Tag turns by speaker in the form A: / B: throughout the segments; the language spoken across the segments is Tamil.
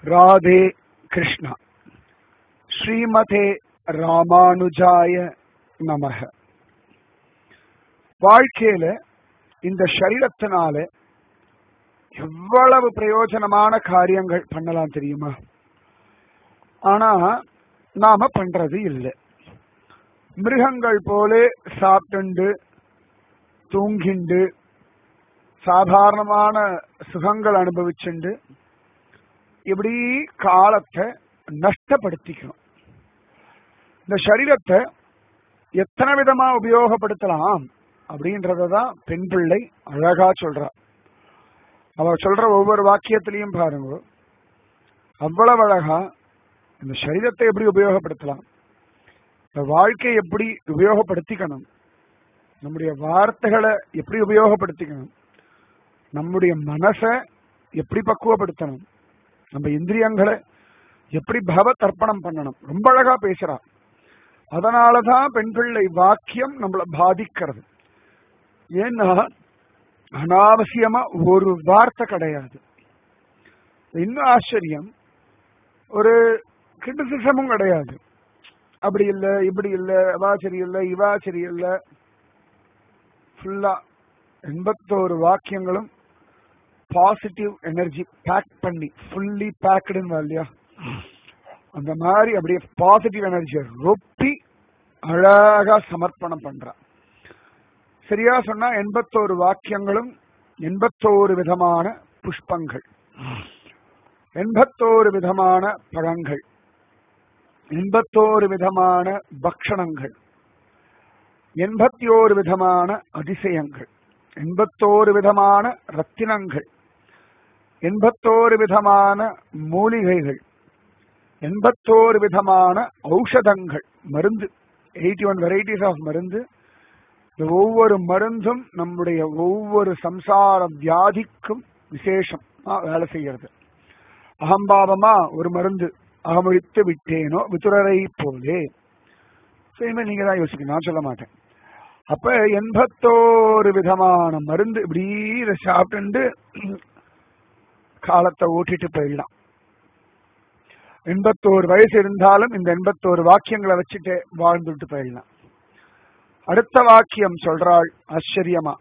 A: ராதே கிருஷ்ணா ஸ்ரீமதே ராமானுஜாய நமக வாழ்க்கையில இந்த சரீரத்தினால எவ்வளவு பிரயோஜனமான காரியங்கள் பண்ணலாம் தெரியுமா ஆனா நாம பண்றது இல்லை மிருகங்கள் போல சாப்பிட்டுண்டு தூங்கிண்டு சாதாரணமான சுகங்கள் அனுபவிச்சுண்டு இப்படி காலத்தை நஷ்டப்படுத்திக்கணும் இந்த சரீரத்தை எத்தனை விதமா உபயோகப்படுத்தலாம் அப்படின்றதான் பெண் பிள்ளை அழகா சொல்றா அவ சொல்ற ஒவ்வொரு வாக்கியத்திலையும் பாருங்க அவ்வளவு அழகா இந்த சரீரத்தை எப்படி உபயோகப்படுத்தலாம் இந்த வாழ்க்கையை எப்படி உபயோகப்படுத்திக்கணும் நம்முடைய வார்த்தைகளை எப்படி உபயோகப்படுத்திக்கணும் நம்முடைய மனசை எப்படி பக்குவப்படுத்தணும் நம்ம இந்திரியங்களை எப்படி பகவத் அர்ப்பணம் பண்ணணும் ரொம்ப அழகா பேசுறா அதனாலதான் பெண் பிள்ளை வாக்கியம் நம்மளை பாதிக்கிறது ஏன்னா அனாவசியமா ஒரு வார்த்தை கிடையாது இன்னும் ஆச்சரியம் ஒரு கிரிட்டிசிசமும் கிடையாது அப்படி இல்ல இப்படி இல்ல அவா சரியில்லை இவா சரியில்லை ஃபுல்லா எண்பத்தோரு வாக்கியங்களும் பாசிட்டிவ் எனர்ஜி பேக் பண்ணி ஃபுல்லி பேக்டுன்னு இல்லையா அந்த மாதிரி அப்படியே பாசிட்டிவ் எனர்ஜியை ரொப்பி அழகா சமர்ப்பணம் பண்றா சரியா சொன்னா எண்பத்தோரு வாக்கியங்களும் எண்பத்தோரு விதமான புஷ்பங்கள் எண்பத்தோரு விதமான பழங்கள் எண்பத்தோரு விதமான பக்ஷணங்கள் எண்பத்தி ஓரு விதமான அதிசயங்கள் எண்பத்தோரு விதமான ரத்தினங்கள் எண்பத்தோரு விதமான மூலிகைகள் எண்பத்தோரு விதமான ஔஷதங்கள் மருந்து எயிட்டி ஒன் வெரைட்டிஸ் ஆஃப் மருந்து இந்த ஒவ்வொரு மருந்தும் நம்முடைய ஒவ்வொரு சம்சார வியாதிக்கும் விசேஷம் வேலை செய்யறது அகம்பாவமா ஒரு மருந்து அகமொழித்து விட்டேனோ வித்துரரை போலே இனிமே நீங்க தான் யோசிக்கணும் நான் சொல்ல மாட்டேன் அப்ப எண்பத்தோரு விதமான மருந்து இப்படி இதை சாப்பிட்டு காலத்தை ஓட்டிட்டு போயிடலாம் எண்பத்தோரு வயசு இருந்தாலும் இந்த எண்பத்தோரு வாக்கியங்களை வச்சுட்டு வாழ்ந்துட்டு போயிடலாம் அடுத்த வாக்கியம் சொல்றாள் ஆச்சரியமா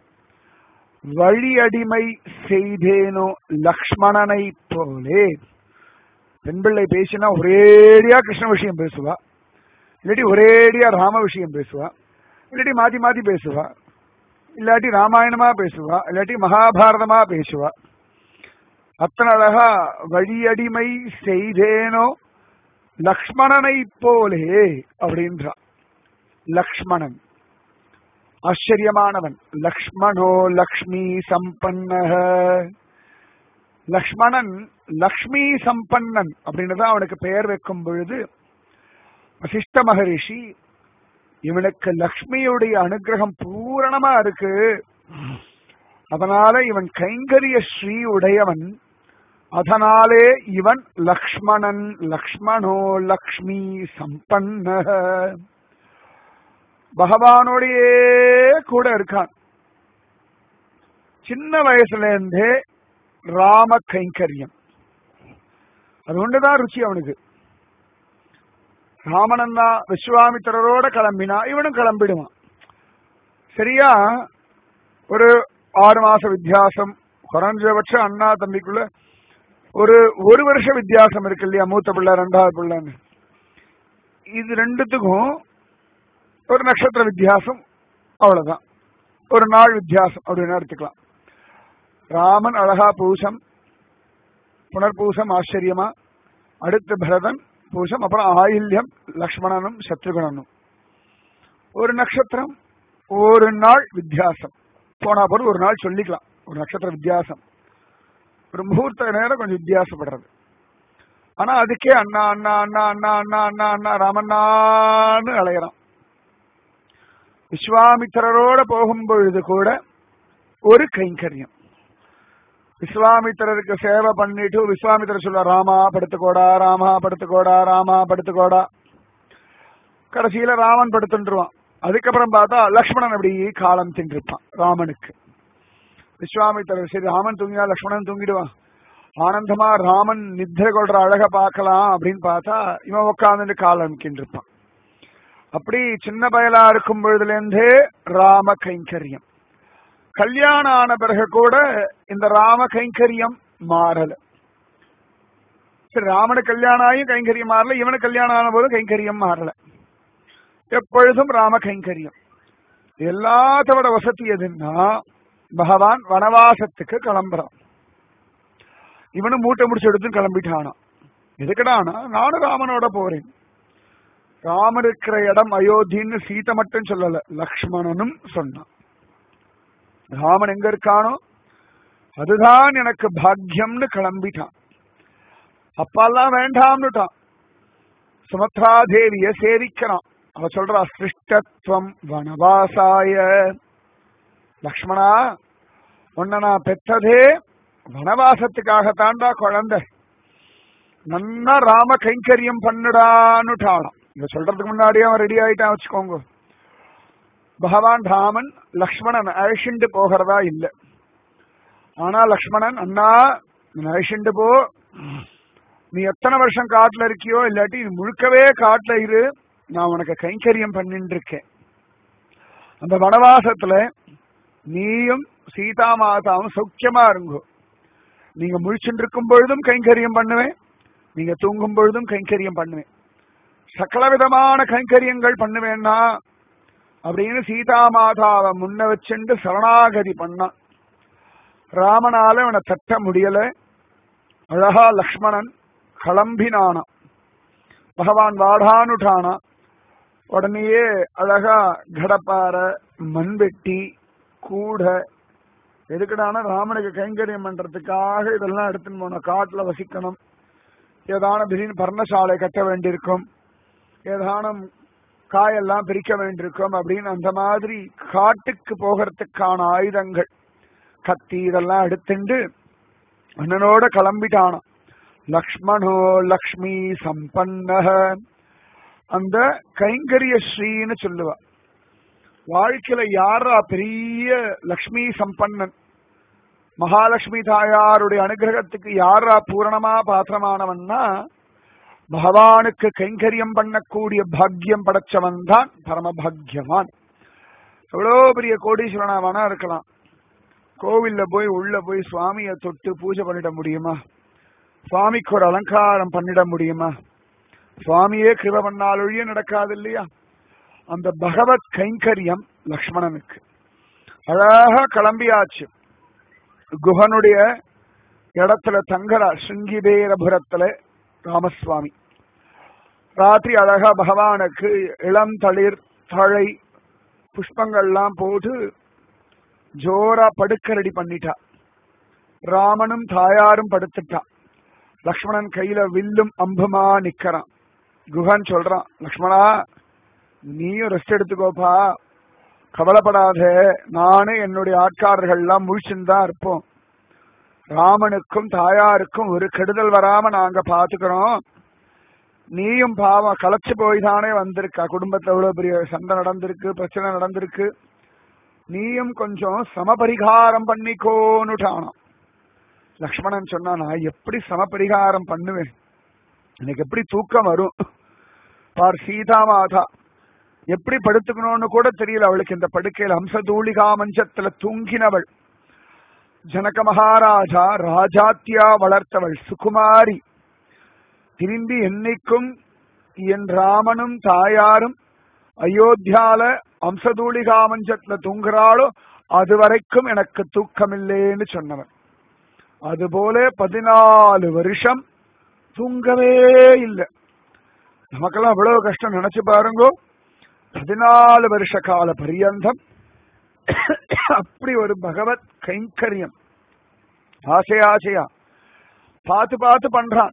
A: வழி அடிமை செய்தேனோ லக்ஷ்மணனை போலே பெண்பிள்ளை பேசினா ஒரேடியா கிருஷ்ண விஷயம் பேசுவா இல்லாட்டி ஒரேடியா ராம விஷயம் பேசுவா இல்லாட்டி மாத்தி மாத்தி பேசுவா இல்லாட்டி ராமாயணமா பேசுவா இல்லாட்டி மகாபாரதமா பேசுவா அத்தனை அழகா வழியடிமை செய்தேனோ லக்ஷ்மணனை போலே அப்படின்றா லக்ஷ்மணன் ஆச்சரியமானவன் லக்ஷ்மணோ லக்ஷ்மி சம்பன்ன லக்ஷ்மணன் லக்ஷ்மி சம்பன்னன் அப்படின்னு அவனுக்கு பெயர் வைக்கும் பொழுது வசிஷ்ட மகரிஷி இவனுக்கு லக்ஷ்மியுடைய அனுகிரகம் பூரணமா இருக்கு அதனால இவன் கைங்கரிய ஸ்ரீ உடையவன் அதனாலே இவன் லக்ஷ்மணன் லக்ஷ்மணோ லக்ஷ்மி சம்பன்ன பகவானோடையே கூட இருக்கான் சின்ன வயசுல இருந்தே ராம கைங்கரியம் அது ஒன்றுதான் ருச்சி அவனுக்கு ராமனன் தான் விஸ்வாமித்திரரோட கிளம்பினா இவனும் கிளம்பிடுவான் சரியா ஒரு ஆறு மாச வித்தியாசம் குறைஞ்சபட்சம் அண்ணா தம்பிக்குள்ள ஒரு ஒரு வருஷ வித்தியாசம் இருக்கு இல்லையா மூத்த பிள்ளை ரெண்டாவது பிள்ளைன்னு இது ரெண்டுத்துக்கும் ஒரு நட்சத்திர வித்தியாசம் அவ்வளவுதான் ஒரு நாள் வித்தியாசம் அப்படின்னு எடுத்துக்கலாம் ராமன் அழகா பூசம் புனர்பூசம் ஆச்சரியமா அடுத்து பரதன் பூசம் அப்புறம் ஆயில்யம் லக்ஷ்மணனும் சத்ருகணனும் ஒரு நட்சத்திரம் ஒரு நாள் வித்தியாசம் போனா போது ஒரு நாள் சொல்லிக்கலாம் ஒரு நட்சத்திர வித்தியாசம் ஒரு முகூர்த்த நேரம் கொஞ்சம் வித்தியாசப்படுறது ஆனா அதுக்கே அண்ணா அண்ணா அண்ணா அண்ணா அண்ணா அண்ணா அண்ணா ராமண்ணான்னு அலையிறான் விஸ்வாமித்திரரோட போகும் பொழுது கூட ஒரு கைங்கரியம் விஸ்வாமித்திரருக்கு சேவை பண்ணிட்டு விஸ்வாமித்திரர் சொல்ல ராமா படுத்துக்கோடா ராமா படுத்துக்கோடா ராமா படுத்துக்கோடா கடைசியில ராமன் படுத்துருவான் அதுக்கப்புறம் பார்த்தா லக்ஷ்மணன் அப்படி காலம் தின்றிருப்பான் ராமனுக்கு விஸ்வாமித்திரர் சரி ராமன் தூங்கினா லக்ஷ்மணன் தூங்கிடுவான் ஆனந்தமா ராமன் நித்திரை கொள்ற அழக பார்க்கலாம் அப்படின்னு பார்த்தா இவன் உட்காந்துட்டு கால் அமுக்கின்னு இருப்பான் அப்படி சின்ன பயலா இருக்கும் பொழுதுல இருந்தே ராம கைங்கரியம் கல்யாணம் ஆன பிறகு கூட இந்த ராம கைங்கரியம் மாறல சரி ராமனு கல்யாணம் ஆகியும் கைங்கரியம் மாறல இவனுக்கு கல்யாணம் ஆன போதும் கைங்கரியம் மாறல எப்பொழுதும் ராம கைங்கரியம் எல்லாத்தோட வசதி எதுன்னா பகவான் வனவாசத்துக்கு கிளம்புறான் இவனும் மூட்டை முடிச்சு எடுத்து கிளம்பிட்டானான் எதுக்கடானா நானும் ராமனோட போறேன் ராமன் இருக்கிற இடம் அயோத்தின்னு சீதை மட்டும் சொல்லல லக்ஷ்மணனும் சொன்னான் ராமன் எங்க இருக்கானோ அதுதான் எனக்கு பாக்கியம்னு கிளம்பிட்டான் அப்பாலாம் வேண்டாம்னுட்டான் சுமத்ரா தேவிய சேவிக்கிறான் அவ சொல்றா சிருஷ்டத்துவம் வனவாசாய லக்ஷ்மணா உன்னை நான் பெற்றதே வனவாசத்துக்காக தாண்டா குழந்தை நன்னா ராம கைங்கரியம் பண்ணுடான்னுட்டாளாம் இத சொல்றதுக்கு முன்னாடியே அவன் ரெடி ஆயிட்டான் வச்சுக்கோங்க பகவான் ராமன் லக்ஷ்மணன் அழிச்சுண்டு போகிறதா இல்ல ஆனா லக்ஷ்மணன் அண்ணா நீ அழிச்சுண்டு போ நீ எத்தனை வருஷம் காட்டுல இருக்கியோ இல்லாட்டி நீ முழுக்கவே காட்டுல இரு நான் உனக்கு கைங்கரியம் பண்ணிட்டு இருக்கேன் அந்த வனவாசத்துல நீயும் சீதா மாதாவும் சௌக்கியமா இருங்கோ நீங்க முழிச்சுட்டு இருக்கும் பொழுதும் கைங்கரியம் பண்ணுவேன் நீங்க தூங்கும் பொழுதும் கைங்கரியம் பண்ணுவேன் சகல விதமான கைங்கரியங்கள் பண்ணுவேன்னா அப்படின்னு சீதா மாதாவை முன்ன வச்சுண்டு சரணாகதி பண்ணான் ராமனால அவனை தட்ட முடியல அழகா லக்ஷ்மணன் கிளம்பினானா பகவான் வாடானுட்டானா உடனேயே அழகா கடப்பாறை மண்வெட்டி கூட எதுக்குடான ராமனுக்கு கைங்கரியம் பண்றதுக்காக இதெல்லாம் எடுத்துன்னு போனோம் காட்டுல வசிக்கணும் ஏதான திடீர்னு பர்ணசாலை கட்ட வேண்டியிருக்கும் ஏதானும் காயெல்லாம் பிரிக்க வேண்டியிருக்கும் அப்படின்னு அந்த மாதிரி காட்டுக்கு போகிறதுக்கான ஆயுதங்கள் கத்தி இதெல்லாம் எடுத்துண்டு அண்ணனோட கிளம்பிட்டானாம் லக்ஷ்மணோ லக்ஷ்மி சம்பன்னக அந்த கைங்கரிய ஸ்ரீன்னு சொல்லுவா வாழ்க்கையில யாரா பெரிய லக்ஷ்மி சம்பன்னன் மகாலட்சுமி தாயாருடைய அனுகிரகத்துக்கு யாரா பூரணமா பாத்திரமானவன்னா பகவானுக்கு கைங்கரியம் பண்ணக்கூடிய பாக்கியம் படைச்சவன் தான் பரமபாகியவான் எவ்வளோ பெரிய கோடீஸ்வரனாவானா இருக்கலாம் கோவில்ல போய் உள்ள போய் சுவாமியை தொட்டு பூஜை பண்ணிட முடியுமா சுவாமிக்கு ஒரு அலங்காரம் பண்ணிட முடியுமா சுவாமியே கிருப பண்ணால் ஒழிய நடக்காது இல்லையா அந்த பகவத் கைங்கரியம் லக்ஷ்மணனுக்கு அழகா கிளம்பியாச்சு குஹனுடைய இடத்துல தங்கரா சிங்கிபேரபுரத்துல ராமசுவாமி ராத்திரி அழகா பகவானுக்கு இளம் தளிர் தழை புஷ்பங்கள்லாம் போட்டு ஜோரா படுக்க ரெடி பண்ணிட்டா ராமனும் தாயாரும் படுத்துட்டா லக்ஷ்மணன் கையில வில்லும் அம்புமா நிக்கிறான் குஹன் சொல்றான் லக்ஷ்மணா நீயும் ரெஸ்ட் எடுத்துக்கோப்பா கவலைப்படாத நானு என்னுடைய ஆட்காரர்கள் எல்லாம் முழிச்சுதான் இருப்போம் ராமனுக்கும் தாயாருக்கும் ஒரு கெடுதல் வராம நாங்க பாத்துக்கிறோம் நீயும் பாவம் களைச்சு போய் தானே வந்திருக்கா குடும்பத்துல எவ்வளவு பெரிய சண்டை நடந்திருக்கு பிரச்சனை நடந்திருக்கு நீயும் கொஞ்சம் சமபரிகாரம் பண்ணிக்கோன்னுட்டானாம் லக்ஷ்மணன் சொன்னா நான் எப்படி சமபரிகாரம் பண்ணுவேன் எனக்கு எப்படி தூக்கம் வரும் பார் சீதா மாதா எப்படி படுத்துக்கணும்னு கூட தெரியல அவளுக்கு இந்த படுக்கையில் ஹம்சதூளிகா மஞ்சத்துல தூங்கினவள் ஜனக மகாராஜா ராஜாத்தியா வளர்த்தவள் சுகுமாரி திரும்பி என்னைக்கும் என் ராமனும் தாயாரும் அயோத்தியால அம்சதூளிகா மஞ்சத்துல தூங்குறாளோ அது வரைக்கும் எனக்கு தூக்கமில்லேன்னு சொன்னவன் அதுபோல பதினாலு வருஷம் தூங்கவே இல்லை நமக்கெல்லாம் அவ்வளவு கஷ்டம் நினைச்சு பாருங்கோ பதினாலு வருஷ கால பரியந்தம் அப்படி ஒரு பகவத் கைங்கரியம் ஆசை ஆசையா பார்த்து பார்த்து பண்றான்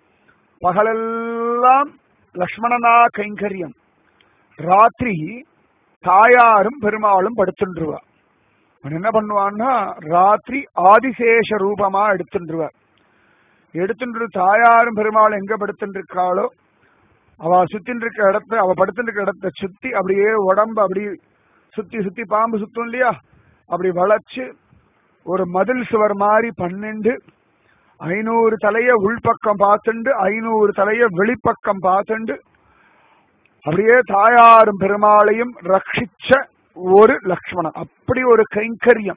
A: பகலெல்லாம் லக்ஷ்மணனா கைங்கரியம் ராத்திரி தாயாரும் பெருமாளும் படுத்துருவா அவன் என்ன பண்ணுவான்னா ராத்திரி ஆதிசேஷ ரூபமா எடுத்துருவார் எடுத்துட்டு தாயாரும் பெருமாள் எங்க படுத்துட்டு இருக்காளோ அவ சுத்தின்னு இருக்க இடத்த அவ படுத்துட்டு இருக்க இடத்த சுத்தி அப்படியே உடம்பு அப்படி சுத்தி சுத்தி பாம்பு சுத்தும் இல்லையா அப்படி வளைச்சு ஒரு மதில் சுவர் மாதிரி பன்னெண்டு ஐநூறு தலைய உள்பக்கம் பார்த்துண்டு ஐநூறு தலைய வெளிப்பக்கம் பார்த்துண்டு அப்படியே தாயாரும் பெருமாளையும் ரட்சிச்ச ஒரு லக்ஷ்மணன் அப்படி ஒரு கைங்கரியம்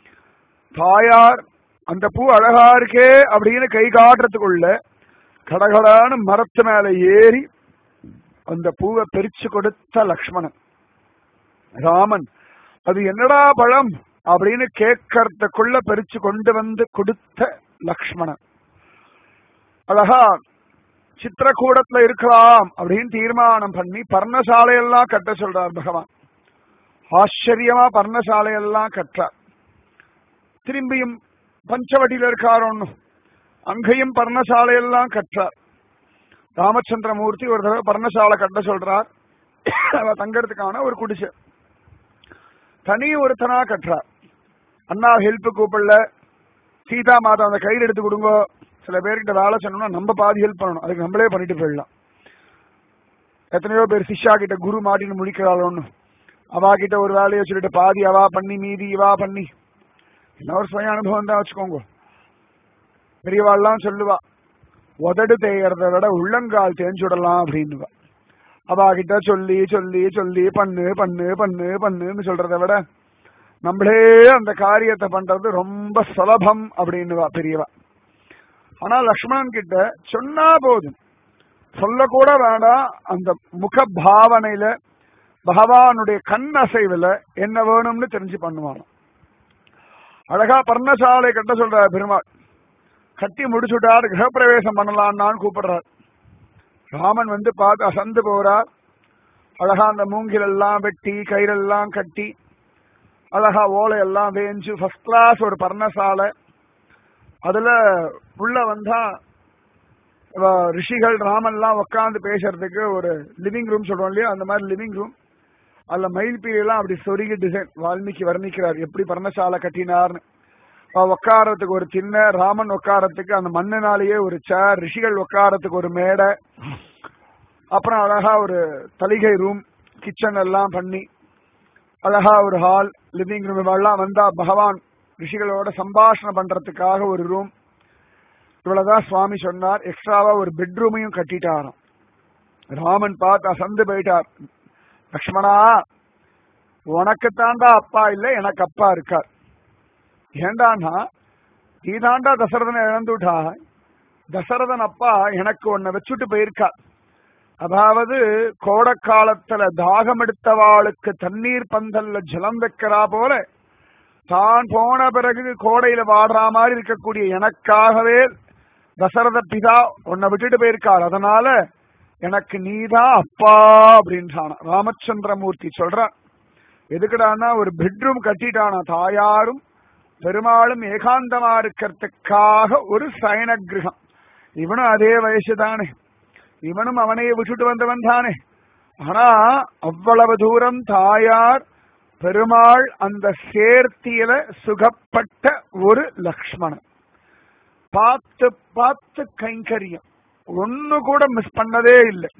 A: தாயார் அந்த பூ அழகா இருக்கே அப்படின்னு கை காட்டுறதுக்குள்ள கடகடான மரத்து மேல ஏறி அந்த பூவை பிரிச்சு கொடுத்த லக்ஷ்மணன் ராமன் அது என்னடா பழம் அப்படின்னு கேட்கறதுக்குள்ள பறிச்சு கொண்டு வந்து கொடுத்த லக்ஷ்மணன் அழகா சித்திரக்கூடத்துல இருக்கலாம் அப்படின்னு தீர்மானம் பண்ணி பர்ணசாலையெல்லாம் கட்ட சொல்றார் பகவான் ஆச்சரியமா பர்ணசாலையெல்லாம் கற்றார் திரும்பியும் பஞ்சவட்டியில இருக்கார் ஒன்னும் அங்கேயும் பர்ணசாலையெல்லாம் கற்றார் ராமச்சந்திரமூர்த்தி ஒரு தடவை பர்ணசாலை கட்ட சொல்றார் அவ தங்கறதுக்கான ஒரு குடிசை தனி ஒருத்தனா கட்டுறார் அண்ணா ஹெல்ப் கூப்பிடல சீதா மாதா அந்த கையில் எடுத்து கொடுங்க சில பேர்கிட்ட வேலை சொன்னோம்னா நம்ம பாதி ஹெல்ப் பண்ணணும் அதுக்கு நம்மளே பண்ணிட்டு போயிடலாம் எத்தனையோ பேர் சிஷ்யா கிட்ட குரு மாட்டின்னு முடிக்கிறாள் ஒண்ணு அவா கிட்ட ஒரு வேலையை சொல்லிட்டு பாதி அவா பண்ணி மீதி இவா பண்ணி என்ன ஒரு சுய அனுபவம் தான் வச்சுக்கோங்க பெரியவாள்லாம் சொல்லுவா உதடு தேயறத விட உள்ளங்கால் தேஞ்சுடலாம் அப்படின்னுவா அவா கிட்ட சொல்லி சொல்லி சொல்லி பண்ணு பண்ணு பண்ணு பண்ணுன்னு சொல்றத விட நம்மளே அந்த காரியத்தை பண்றது ரொம்ப சுலபம் அப்படின்னுவா பெரியவா ஆனா லக்ஷ்மணன் கிட்ட சொன்னா போதும் சொல்லக்கூட வேண்டாம் அந்த முக பாவனையில பகவானுடைய கண் அசைவுல என்ன வேணும்னு தெரிஞ்சு பண்ணுவான் அழகா பர்ணசாலை கட்ட சொல்றார் பெருமாள் கட்டி முடிச்சுட்டார் கிரகப்பிரவேசம் பண்ணலான்னு கூப்பிடுறார் ராமன் வந்து பார்த்து அசந்து போறார் அழகா அந்த மூங்கில் எல்லாம் வெட்டி கயிறெல்லாம் கட்டி அழகா ஓலை எல்லாம் வேஞ்சு ஃபர்ஸ்ட் கிளாஸ் ஒரு பர்ணசாலை அதுல உள்ள வந்தா இவ ரிஷிகள் ராமன்லாம் உட்காந்து பேசுறதுக்கு ஒரு லிவிங் ரூம் சொல்றோம் இல்லையா அந்த மாதிரி லிவிங் ரூம் அதுல மயில் பீரியெல்லாம் அப்படி சொருகி டிசைன் வால்மீகி வர்ணிக்கிறார் எப்படி பர்ணசாலை கட்டினார்னு உட்காரத்துக்கு ஒரு சின்ன ராமன் உட்காரத்துக்கு அந்த மண்ணினாலேயே ஒரு சேர் ரிஷிகள் உட்காரத்துக்கு ஒரு மேடை அப்புறம் அழகா ஒரு தலிகை ரூம் கிச்சன் எல்லாம் பண்ணி அழகா ஒரு ஹால் லிவிங் ரூம் எல்லாம் வந்தா பகவான் ரிஷிகளோட சம்பாஷணம் பண்றதுக்காக ஒரு ரூம் இவ்வளவுதான் சுவாமி சொன்னார் எக்ஸ்ட்ராவா ஒரு பெட்ரூமையும் கட்டிட்டாராம் ராமன் பார்த்து அசந்து போயிட்டார் லக்ஷ்மணா உனக்கு தாண்டா அப்பா இல்ல எனக்கு அப்பா இருக்கார் ஏண்டான்னா நீ தாண்டா தசரதனை இழந்துட்டா தசரதன் அப்பா எனக்கு உன்னை வச்சுட்டு போயிருக்கா அதாவது கோடக்காலத்துல தாகம் எடுத்தவாளுக்கு தண்ணீர் பந்தல்ல ஜலம் வைக்கிறா போல தான் போன பிறகு கோடையில வாடுற மாதிரி இருக்கக்கூடிய எனக்காகவே தசரத பிதா உன்னை விட்டுட்டு போயிருக்கார் அதனால எனக்கு நீதான் அப்பா அப்படின்றான ராமச்சந்திரமூர்த்தி சொல்றான் எதுக்குடான்னா ஒரு பெட்ரூம் கட்டிட்டானா தாயாரும் பெருமாளும் ஏகாந்தமா இருக்கிறதுக்காக ஒரு சயன கிரகம் இவனும் அதே வயசு தானே இவனும் அவனையே விட்டுட்டு வந்தவன் தானே ஆனா அவ்வளவு தூரம் தாயார் பெருமாள் அந்த சேர்த்தியில சுகப்பட்ட ஒரு லக்ஷ்மணன் பார்த்து பார்த்து கைங்கரியம் ஒண்ணு கூட மிஸ் பண்ணதே இல்லை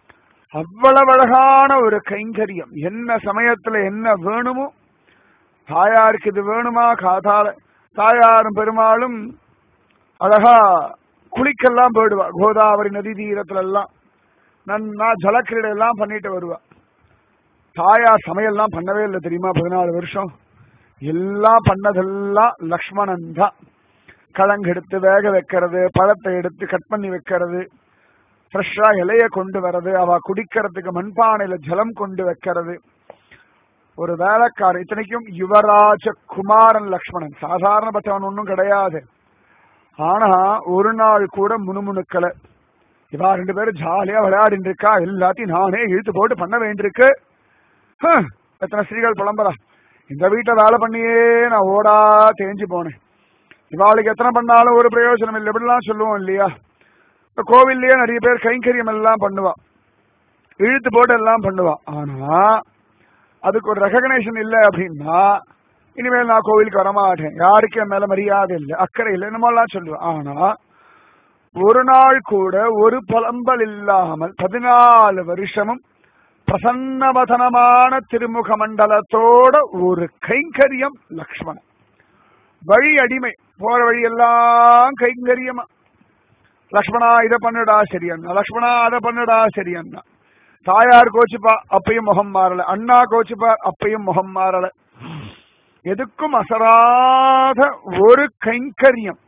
A: அவ்வளவு அழகான ஒரு கைங்கரியம் என்ன சமயத்துல என்ன வேணுமோ தாயாருக்கு இது வேணுமா காதால தாயாரும் பெருமாளும் அழகா குளிக்கெல்லாம் போயிடுவா கோதாவரி நதி தீரத்துல எல்லாம் நன்னா ஜலக்கிரீடை எல்லாம் பண்ணிட்டு வருவா தாயார் சமையல்லாம் பண்ணவே இல்லை தெரியுமா பதினாலு வருஷம் எல்லாம் பண்ணதெல்லாம் லக்ஷ்மணன் தான் கிழங்கு எடுத்து வேக வைக்கிறது பழத்தை எடுத்து கட் பண்ணி வைக்கிறது ஃப்ரெஷ்ஷா இலைய கொண்டு வர்றது அவ குடிக்கிறதுக்கு மண்பானையில ஜலம் கொண்டு வைக்கிறது ஒரு வேலைக்காரர் இத்தனைக்கும் யுவராஜ குமாரன் லக்ஷ்மணன் சாதாரணப்பட்டவன் ஒன்றும் கிடையாது ஆனா ஒரு நாள் கூட முணுமுணுக்கல இவா ரெண்டு பேரும் ஜாலியா விளையாடிட்டு இருக்கா எல்லாத்தையும் நானே இழுத்து போட்டு பண்ண வேண்டியிருக்கு ஹம், எத்தனை ஸ்திரீகள் புலம்புறா இந்த வீட்டை வேலை பண்ணியே நான் ஓடா தேஞ்சு போனேன் இவாளுக்கு எத்தனை பண்ணாலும் ஒரு பிரயோஜனம் இல்லை இப்படிலாம் சொல்லுவோம் இல்லையா இப்ப கோவில்லயே நிறைய பேர் கைங்கரியம் எல்லாம் பண்ணுவா இழுத்து போட்டு எல்லாம் பண்ணுவா ஆனா அதுக்கு ஒரு ரெகக்னேஷன் இல்லை அப்படின்னா இனிமேல் நான் கோவிலுக்கு வரமாட்டேன் யாருக்கு என் மேல மரியாதை இல்லை அக்கறை இல்லை என்னமோலாம் சொல்லுவேன் ஆனா ஒரு நாள் கூட ஒரு புலம்பல் இல்லாமல் பதினாலு வருஷமும் பிரசன்னவதனமான திருமுக மண்டலத்தோட ஒரு கைங்கரியம் லக்ஷ்மணன் வழி அடிமை போற வழி எல்லாம் கைங்கரியமா லக்ஷ்மணா இதை பண்ணுடா சரி அண்ணா லக்ஷ்மணா அதை பண்ணுடா சரி அண்ணா தாயார் கோச்சுப்பா அப்பயும் முகம் மாறல அண்ணா கோச்சுப்பா அப்பயும் முகம் மாறல எதுக்கும் அசராத ஒரு கைங்கரியம்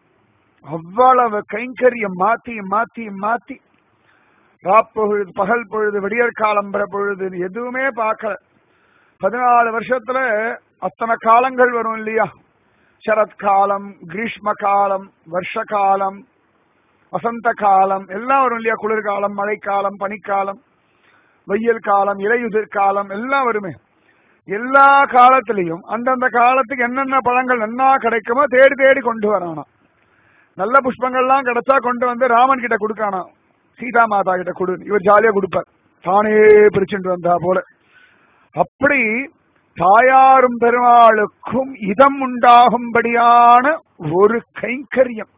A: அவ்வளவு கைங்கரியம் மாத்தி மாத்தி மாத்தி ராப்பொழுது பகல் பொழுது விடியற் காலம்பர பொழுது எதுவுமே பார்க்கல பதினாலு வருஷத்துல அத்தனை காலங்கள் வரும் இல்லையா சரத்காலம் கிரீஷ்ம காலம் வருஷ காலம் வசந்த காலம் எல்லாம் வரும் இல்லையா குளிர்காலம் மழைக்காலம் பனிக்காலம் வெயில் காலம் இலையுதிர் காலம் எல்லாம் வருமே எல்லா காலத்திலையும் அந்தந்த காலத்துக்கு என்னென்ன பழங்கள் நன்னா கிடைக்குமோ தேடி தேடி கொண்டு வரானா நல்ல புஷ்பங்கள்லாம் கிடைச்சா கொண்டு வந்து ராமன் கிட்ட கொடுக்கானா சீதா மாதா கிட்ட கொடு இவர் ஜாலியா கொடுப்பார் தானே பிரிச்சுட்டு வந்தா போல அப்படி தாயாரும் பெருமாளுக்கும் இதம் உண்டாகும்படியான ஒரு கைங்கரியம்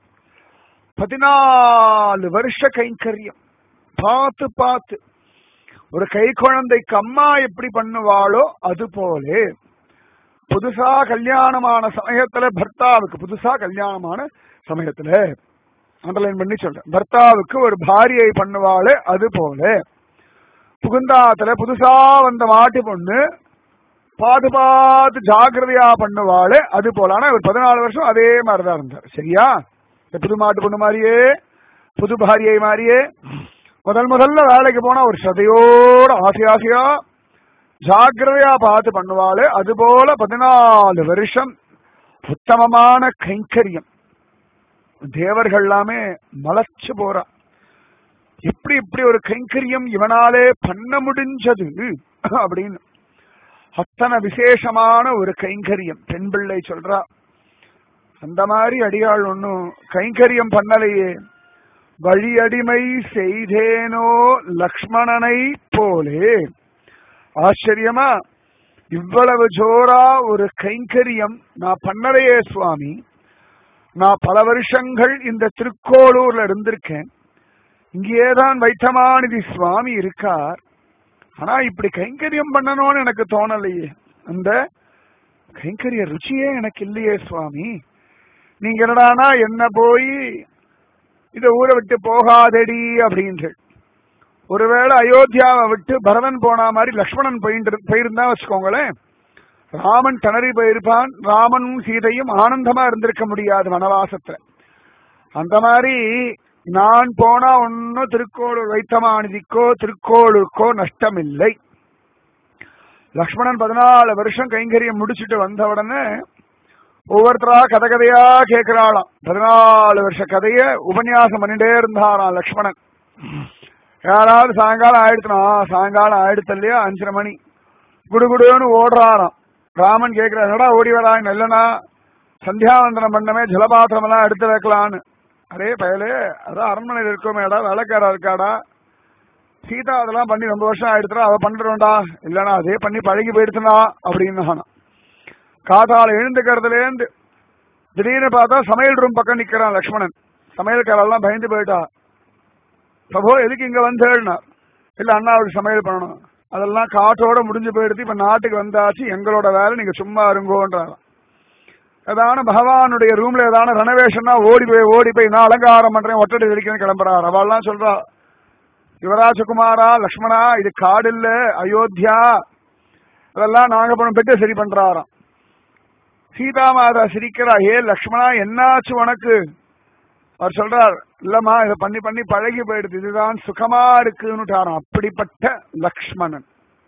A: பதினாலு வருஷ கைங்கரியம் பார்த்து பார்த்து ஒரு கை குழந்தைக்கு அம்மா எப்படி பண்ணுவாளோ அது போலே புதுசா கல்யாணமான சமயத்துல பர்த்தாவுக்கு புதுசா கல்யாணமான சமயத்துல அண்டர்லைன் பண்ணி சொல்றேன் பர்த்தாவுக்கு ஒரு பாரியை பண்ணுவாளே அது போல புகுந்தாத்துல புதுசா வந்த மாட்டு பொண்ணு பாது பார்த்து ஜாக்கிரதையா பண்ணுவாளே அது போல ஆனா இவர் பதினாலு வருஷம் அதே மாதிரிதான் இருந்தார் சரியா இந்த புது மாட்டு பொண்ணு மாதிரியே புது பாரியை மாதிரியே முதல் முதல்ல வேலைக்கு போனா ஒரு சதையோட ஆசை ஆசையா ஜாக்கிரதையா பார்த்து பண்ணுவாளே அது போல பதினாலு வருஷம் உத்தமமான கைங்கரியம் தேவர்கள் எல்லாமே மலைச்சு போறா எப்படி இப்படி ஒரு கைங்கரியம் இவனாலே பண்ண முடிஞ்சது அப்படின்னு அத்தனை விசேஷமான ஒரு கைங்கரியம் பெண் பிள்ளை சொல்றா அந்த மாதிரி அடியாள் ஒன்னும் கைங்கரியம் பண்ணலையே வழியடிமை செய்தேனோ லக்ஷ்மணனை போலே ஆச்சரியமா இவ்வளவு ஜோரா ஒரு கைங்கரியம் நான் பண்ணலையே சுவாமி நான் பல வருஷங்கள் இந்த திருக்கோளூர்ல இருந்திருக்கேன் இங்கேதான் வைத்தமாநிதி சுவாமி இருக்கார் ஆனா இப்படி கைங்கரியம் பண்ணணும்னு எனக்கு தோணலையே அந்த கைங்கரிய ருச்சியே எனக்கு இல்லையே சுவாமி நீங்க என்னடானா என்ன போய் இத ஊரை விட்டு போகாதடி அப்படின்ற ஒருவேளை அயோத்தியாவை விட்டு பரதன் போன மாதிரி லக்ஷ்மணன் போயிட்டு போயிருந்தா வச்சுக்கோங்களேன் ராமன் திணறி போயிருப்பான் ராமனும் சீதையும் ஆனந்தமா இருந்திருக்க முடியாது வனவாசத்துல அந்த மாதிரி நான் போனா ஒன்னும் திருக்கோளூர் வைத்தமாநிதிக்கோ திருக்கோளூருக்கோ நஷ்டம் இல்லை லக்ஷ்மணன் பதினாலு வருஷம் கைங்கரியம் முடிச்சுட்டு வந்த உடனே ஒவ்வொருத்தரா கதை கதையா கேட்கிறாளாம் பதினாலு வருஷ கதைய உபன்யாசம் பண்ணிட்டே இருந்தாராம் லக்ஷ்மணன் யாராவது சாயங்காலம் ஆயிடுச்சுனா சாயங்காலம் ஆயிடுத்து இல்லையா அஞ்சரை மணி குடுகுடுன்னு ஓடுறாராம் ராமன் கேட்கிறார் என்னடா ஓடி வராங்க இல்லைனா சந்தியாவந்தனம் பண்ணமே ஜலபாத்திரம் எல்லாம் எடுத்து வைக்கலான்னு அரே பயலே அதான் அரண்மனையில் இருக்கோமேடா வேலைக்காரா இருக்காடா சீதா அதெல்லாம் பண்ணி ரொம்ப வருஷம் ஆயிடுச்சுடா அவ பண்ணிடுவோம்டா இல்லனா அதே பண்ணி பழகி போயிடுச்சுனா அப்படின்னு காதால எழுந்துக்கிறதுலேருந்து திடீர்னு பார்த்தா சமையல் ரூம் பக்கம் நிக்கிறான் லக்ஷ்மணன் சமையல்காரெல்லாம் பயந்து போயிட்டா பிரபோ எதுக்கு இங்க வந்தேன்னா இல்ல அண்ணாவுக்கு சமையல் பண்ணணும் அதெல்லாம் காட்டோட முடிஞ்சு போயிடுது இப்ப நாட்டுக்கு வந்தாச்சு எங்களோட வேலை நீங்க சும்மா இருங்கோன்றாராம் ஏதான பகவானுடைய ரூம்ல ஏதான ரெனோவேஷன்னா ஓடி போய் ஓடி போய் நான் அலங்காரம் பண்றேன் ஒட்டடை வெடிக்கணும் கிளம்புறாரு அவள்லாம் சொல்றா யுவராஜகுமாரா லக்ஷ்மணா இது காடு இல்ல அயோத்தியா அதெல்லாம் நாங்க பண்ண பெட்டு சரி பண்றாராம் சீதா மாதா சிரிக்கிறா ஏ லக்ஷ்மணா என்னாச்சு உனக்கு அவர் சொல்றார் இல்லம்மா இதை பண்ணி பண்ணி பழகி போயிடுது இதுதான் சுகமா இருக்குன்னுட்டாராம் அப்படிப்பட்ட லக்ஷ்மணன்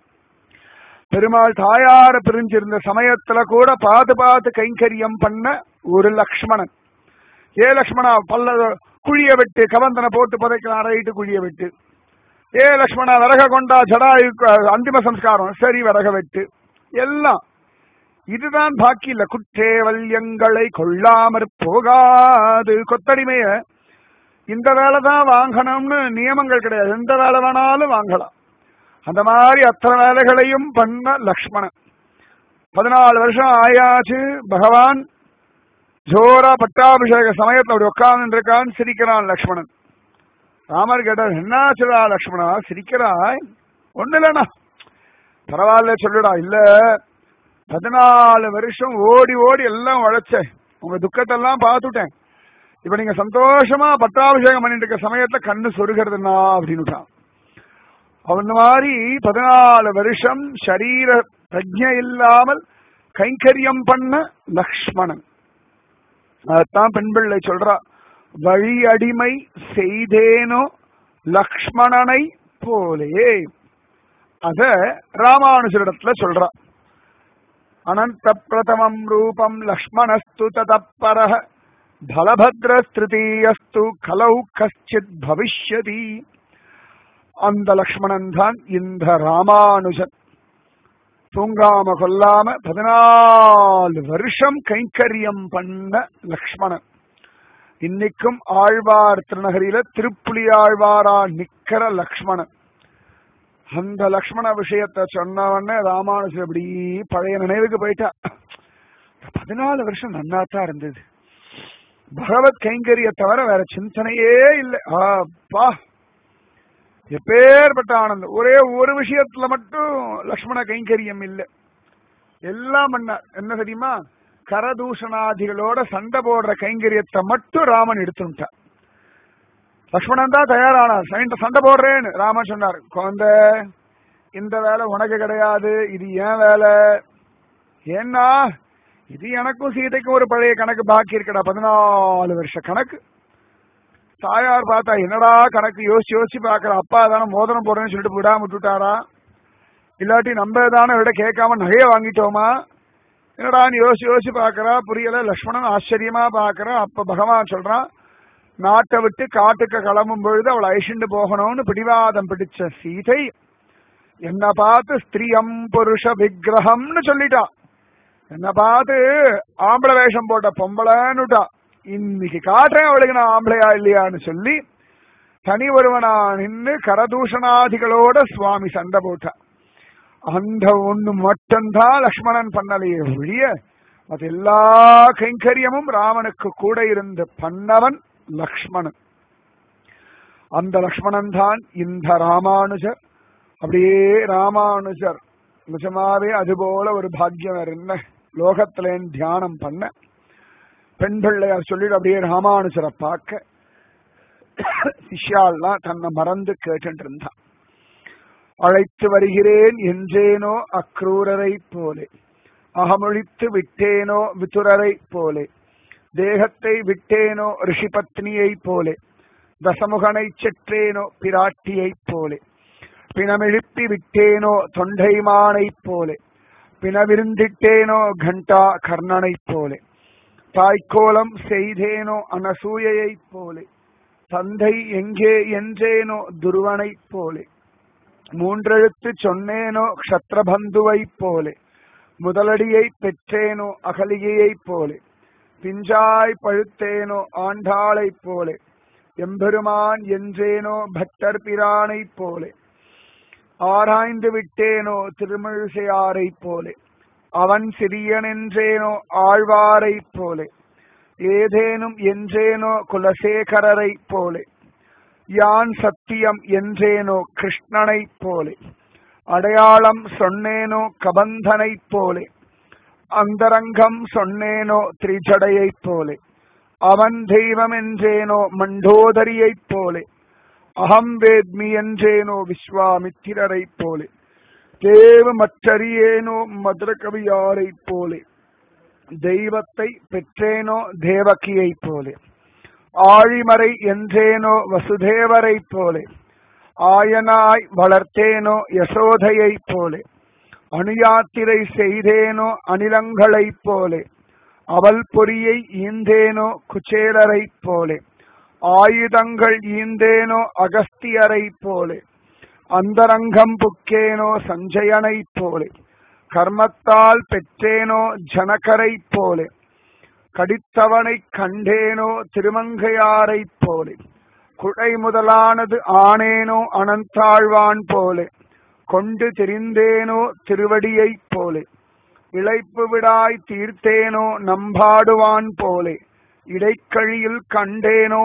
A: பெருமாள் தாயார பிரிஞ்சிருந்த சமயத்துல கூட பார்த்து பார்த்து கைங்கரியம் பண்ண ஒரு லக்ஷ்மணன் ஏ லக்ஷ்மணா பல்ல குழிய வெட்டு கவந்தனை போட்டு புதைக்கலாம் ரைட்டு குழிய வெட்டு ஏ லக்ஷ்மணா விறக கொண்டா ஜடாயு அந்திம சம்ஸ்காரம் சரி விறக வெட்டு எல்லாம் இதுதான் பாக்கி இல்ல குற்றேவல்யங்களை கொள்ளாமற் போகாது கொத்தடிமைய இந்த வேலை தான் வாங்கணும்னு நியமங்கள் கிடையாது எந்த வேலை வேணாலும் வாங்கலாம் அந்த மாதிரி அத்தனை வேலைகளையும் பண்ண லக்ஷ்மணன் பதினாலு வருஷம் ஆயாச்சு பகவான் ஜோரா பட்டாபிஷேக சமயத்துல அப்படி உட்கார்ந்து இருக்கான்னு சிரிக்கிறான் லக்ஷ்மணன் ராமர் கேட்டார் என்னாச்சுடா லக்ஷ்மணா சிரிக்கிறாய் ஒண்ணு இல்லைண்ணா பரவாயில்ல சொல்லுடா இல்ல பதினாலு வருஷம் ஓடி ஓடி எல்லாம் உழைச்சேன் உங்க துக்கத்தெல்லாம் பார்த்துட்டேன் இப்ப நீங்க சந்தோஷமா பட்டாபிஷேகம் பண்ணிட்டு இருக்க சமயத்துல கண்ணு சொருகிறதுனா அப்படின்னுட்டான் அவன் மாதிரி பதினாலு வருஷம் சரீர பிரஜை இல்லாமல் கைங்கரியம் பண்ண லக்ஷ்மணன் அதான் பெண் பிள்ளை சொல்றா வழி அடிமை செய்தேனோ லக்ஷ்மணனை போலே அத ராமானுஜரிடத்துல சொல்றா அனந்த பிரதமம் ரூபம் லக்ஷ்மணஸ்து ததப்பர பலபத்ரஸ்திருத்தீயஸ்து கலௌ கஷ்டித் பவிஷ்யதி அந்த லக்ஷ்மணன் தான் இந்த ராமானுஜன் தூங்காம கொல்லாம பதினாலு வருஷம் கைங்கரியம் பண்ண லக்ஷ்மணன் இன்னைக்கும் ஆழ்வார் திருநகரியில திருப்புலி ஆழ்வாரா நிக்கிற லக்ஷ்மணன் அந்த லக்ஷ்மண விஷயத்த சொன்ன உடனே ராமானுஜர் அப்படி பழைய நினைவுக்கு போயிட்டா பதினாலு வருஷம் நன்னாத்தான் இருந்தது பகவத் கைங்கரிய தவிர வேற சிந்தனையே இல்லை அப்பா எப்பேற்பட்ட ஆனந்தம் ஒரே ஒரு விஷயத்துல மட்டும் லக்ஷ்மண கைங்கரியம் இல்லை எல்லாம் பண்ணார் என்ன தெரியுமா கரதூஷணாதிகளோட சண்டை போடுற கைங்கரியத்தை மட்டும் ராமன் எடுத்துட்டார் லக்ஷ்மணன் தான் தயாரானார் சண்டை சண்டை போடுறேன்னு ராமன் சொன்னார் குழந்த இந்த வேலை உனக்கு கிடையாது இது ஏன் வேலை ஏன்னா இது எனக்கும் சீதைக்கும் ஒரு பழைய கணக்கு பாக்கி இருக்கடா பதினாலு வருஷ கணக்கு தாயார் பார்த்தா என்னடா கணக்கு யோசிச்சு யோசிச்சு பாக்குற அப்பா தானே மோதிரம் போடுறேன்னு சொல்லிட்டு விடாம விட்டுட்டாரா இல்லாட்டி நம்ம தானே விட கேட்காம நகைய வாங்கிட்டோமா என்னடான்னு யோசிச்சு யோசிச்சு பாக்குறா புரியல லக்ஷ்மணன் ஆச்சரியமா பாக்குறா அப்ப பகவான் சொல்றான் நாட்டை விட்டு காட்டுக்கு கிளம்பும் பொழுது அவள் ஐஷண்டு போகணும்னு பிடிவாதம் பிடிச்ச சீதை என்ன பார்த்து ஸ்திரீயம் புருஷ விக்கிரகம்னு சொல்லிட்டா என்ன பார்த்து ஆம்பளை வேஷம் போட்ட பொம்பளைன்னுட்டா இன்னைக்கு காட்டுறேன் அவளுக்கு நான் ஆம்பளையா இல்லையான்னு சொல்லி தனி ஒருவனா நின்று கரதூஷணாதிகளோட சுவாமி சண்டை போட்டா அந்த ஒண்ணு மட்டும்தான் லக்ஷ்மணன் பண்ணலையே ஒழிய அது எல்லா கைங்கரியமும் ராமனுக்கு கூட இருந்து பண்ணவன் லக்ஷ்மணன் அந்த லக்ஷ்மணன் தான் இந்த ராமானுஜர் அப்படியே ராமானுஜர் நிஜமாவே அதுபோல ஒரு பாக்கியம் வேற என்ன லோகத்துல தியானம் பண்ண பெண் பிள்ளையார் சொல்லிட்டு அப்படியே ராமானுஜரை பார்க்க சிஷ்யால்லாம் தன்னை மறந்து கேட்டு இருந்தான் அழைத்து வருகிறேன் என்றேனோ அக்ரூரரை போலே அகமொழித்து விட்டேனோ விதுரரை போலே தேகத்தை விட்டேனோ ரிஷிபத்னியை போலே தசமுகனை செற்றேனோ பிராட்டியைப் போலே பிணமெழுப்பி விட்டேனோ தொண்டைமானைப் போலே பிணவிருந்திட்டேனோ கண்டா கர்ணனைப் போலே தாய்க்கோலம் செய்தேனோ அனசூயைப் போலே தந்தை எங்கே என்றேனோ துருவனைப் போலே மூன்றெழுத்து சொன்னேனோ க்ஷத்ரபந்துவைப் போலே முதலடியை பெற்றேனோ அகலிகையைப் போலே பிஞ்சாய் பழுத்தேனோ ஆண்டாளைப் போலே எம்பெருமான் என்றேனோ பக்தர் பிரானைப் போலே ஆராய்ந்து விட்டேனோ திருமிழிசையாரைப் போலே அவன் சிறியன் என்றேனோ ஆழ்வாரைப் போலே ஏதேனும் என்றேனோ குலசேகரரைப் போலே யான் சத்தியம் என்றேனோ கிருஷ்ணனைப் போலே அடையாளம் சொன்னேனோ கபந்தனைப் போலே அந்தரங்கம் சொன்னேனோ திரிஜடையைப் போலே அவன் தெய்வம் என்றேனோ மண்டோதரியைப் போலே அகம் வேத்மி என்றேனோ விஸ்வாமித்திரரைப் போலே தேவ மற்றறியேனோ மதுரகவியாரைப் போலே தெய்வத்தை பெற்றேனோ தேவகியைப் போலே ஆழிமறை என்றேனோ வசுதேவரைப் போலே ஆயனாய் வளர்த்தேனோ யசோதையைப் போலே அணுயாத்திரை செய்தேனோ அனிலங்களைப் போலே அவள் பொறியை ஈந்தேனோ குச்சேலரைப் போலே ஆயுதங்கள் ஈந்தேனோ அகஸ்தியரைப் போலே அந்தரங்கம் புக்கேனோ சஞ்சயனைப் போலே கர்மத்தால் பெற்றேனோ ஜனகரைப் போலே கடித்தவனைக் கண்டேனோ திருமங்கையாரைப் போலே குடை முதலானது ஆனேனோ அனந்தாழ்வான் போலே கொண்டு தெரிந்தேனோ திருவடியைப் போலே இழைப்பு விடாய் தீர்த்தேனோ நம்பாடுவான் போலே இடைக்கழியில் கண்டேனோ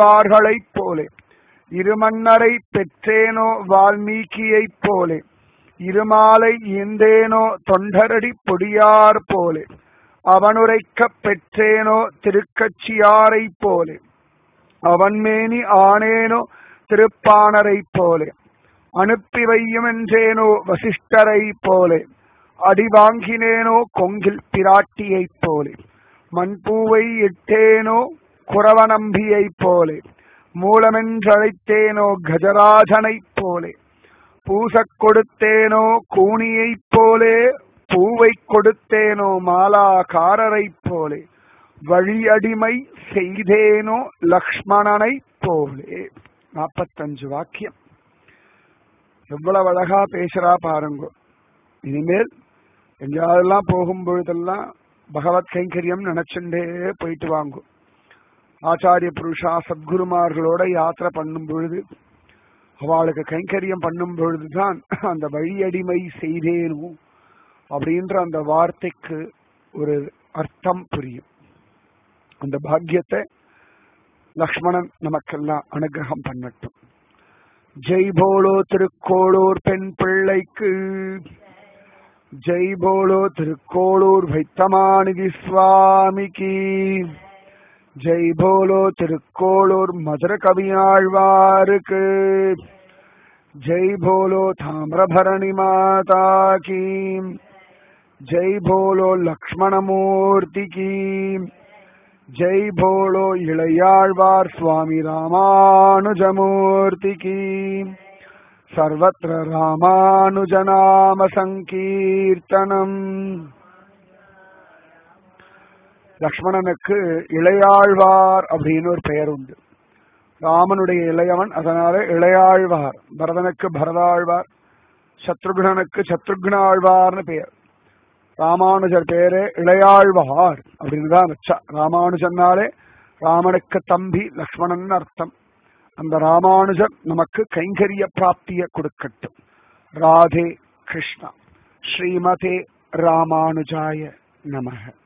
A: முதலாழ்வார்களைப் போலே இருமன்னரை பெற்றேனோ வால்மீகியைப் போலே இருமாலை ஈந்தேனோ தொண்டரடி பொடியார் போலே அவனுரைக்கப் பெற்றேனோ திருக்கட்சியாரைப் போலே அவன்மேனி ஆனேனோ திருப்பாணரைப் போலே அனுப்பி வையும் என்றேனோ வசிஷ்டரைப் போலே அடி வாங்கினேனோ கொங்கில் பிராட்டியைப் போலே மண்பூவை இட்டேனோ குறவநம்பியைப் போலே மூலமென்றழைத்தேனோ கஜராஜனைப் போலே பூசக் கொடுத்தேனோ கூனியைப் போலே பூவை கொடுத்தேனோ மாலாகாரரைப் போலே வழியடிமை செய்தேனோ லக்ஷ்மணனைப் போலே நாற்பத்தஞ்சு வாக்கியம் எவ்வளவு அழகா பேசுறா பாருங்க இனிமேல் எங்கேயாவதெல்லாம் போகும் பொழுதெல்லாம் பகவத் கைங்கரியம் நினைச்சுட்டே போயிட்டு வாங்கும் ஆச்சாரிய புருஷா சத்குருமார்களோட யாத்திரை பண்ணும் பொழுது அவளுக்கு கைங்கரியம் பண்ணும் பொழுதுதான் அந்த வழியடிமை செய்தேனும் அப்படின்ற அந்த வார்த்தைக்கு ஒரு அர்த்தம் புரியும் அந்த பாக்கியத்தை லக்ஷ்மணன் நமக்கெல்லாம் அனுகிரகம் பண்ணட்டும் ஜெய் போலோ திருக்கோளூர் பெண் பிள்ளைக்கு ஜெய் போலோ திருக்கோளூர் வைத்தமாநிதி சுவாமிக்கு ஜெய் போலோ திருக்கோளூர் மதுர கவியாழ்வாருக்கு ஜெய் போலோ தாமிரபரணி மாதா கீ ஜெய் போலோ லக்ஷ்மணமூர்த்தி கீ ஜெய் போலோ இளையாழ்வார் சுவாமி ராமானுஜமூர்த்தி கீ சர்வத்திர ராமானுஜநாம சங்கீர்த்தனம் லக்ஷ்மணனுக்கு இளையாழ்வார் அப்படின்னு ஒரு பெயர் உண்டு ராமனுடைய இளையவன் அதனால இளையாழ்வார் பரதனுக்கு பரதாழ்வார் சத்ருகுணனுக்கு சத்ருக்னாழ்வார்னு பெயர் ராமானுஜர் பேரு இளையாழ்வார் அப்படின்னு தான் வச்சா ராமானுஜன்னாலே ராமனுக்கு தம்பி லக்ஷ்மணன் அர்த்தம் அந்த ராமானுஜர் நமக்கு கைங்கரிய பிராப்திய கொடுக்கட்டும் ராதே கிருஷ்ணா ஸ்ரீமதே ராமானுஜாய நமக